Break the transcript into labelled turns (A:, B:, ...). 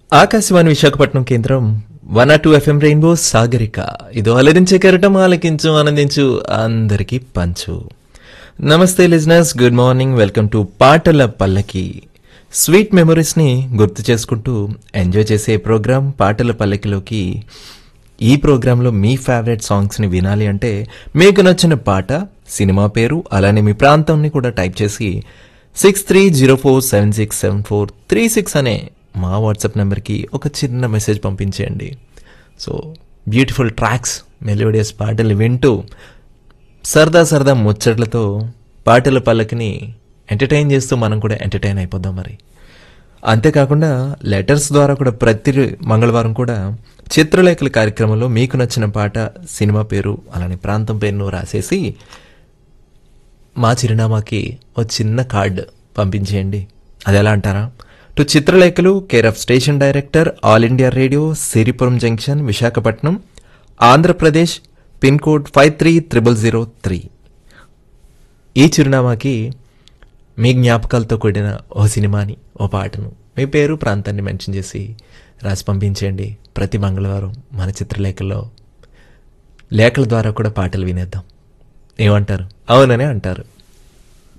A: ఆకాశవాణి విశాఖపట్నం కేంద్రం one R two FM rainbow Sagarika ఇదో అలరించే కెరటం ఆలకించు ఆనందించు అందరికీ పంచు నమస్తే listeners good morning welcome to పాటల పల్లకి స్వీట్ మెమరీస్ని గుర్తు చేసుకుంటూ ఎంజాయ్ చేసే ప్రోగ్రాం పాటల పల్లకిలోకి ఈ ప్రోగ్రాంలో మీ ఫేవరెట్ సాంగ్స్ని వినాలి అంటే మీకు నచ్చిన పాట సినిమా పేరు అలానే మీ ప్రాంతంని కూడా టైప్ చేసి six three zero four seven six seven four three six అనే మా వాట్సాప్ నెంబర్కి ఒక చిన్న మెసేజ్ పంపించేయండి సో బ్యూటిఫుల్ ట్రాక్స్ మెలోడియస్ పాటలు వింటూ సరదా సరదా ముచ్చట్లతో పాటల పల్లకిని ఎంటర్టైన్ చేస్తూ మనం కూడా ఎంటర్టైన్ అయిపోదాం మరి అంతేకాకుండా లెటర్స్ ద్వారా కూడా ప్రతి మంగళవారం కూడా చిత్రలేఖల కార్యక్రమంలో మీకు నచ్చిన పాట సినిమా పేరు అలానే ప్రాంతం పేరును రాసేసి మా చిరునామాకి ఓ చిన్న కార్డ్ పంపించేయండి అది ఎలా అంటారా టు చిత్రలేఖలు care of station director All India Radio Siripuram junction Visakhapatnam Andhra Pradesh pin code five three triple zero three ఈ చిరునామాకి మీ జ్ఞాపకాలతో కూడిన ఓ సినిమాని ఓ పాటను మీ పేరు ప్రాంతాన్ని మెన్షన్ చేసి రాసి పంపించేయండి ప్రతి మంగళవారం మన చిత్రలేఖల్లో లేఖల ద్వారా కూడా పాటలు వినేద్దాం ఏమంటారు అవుననే అంటారు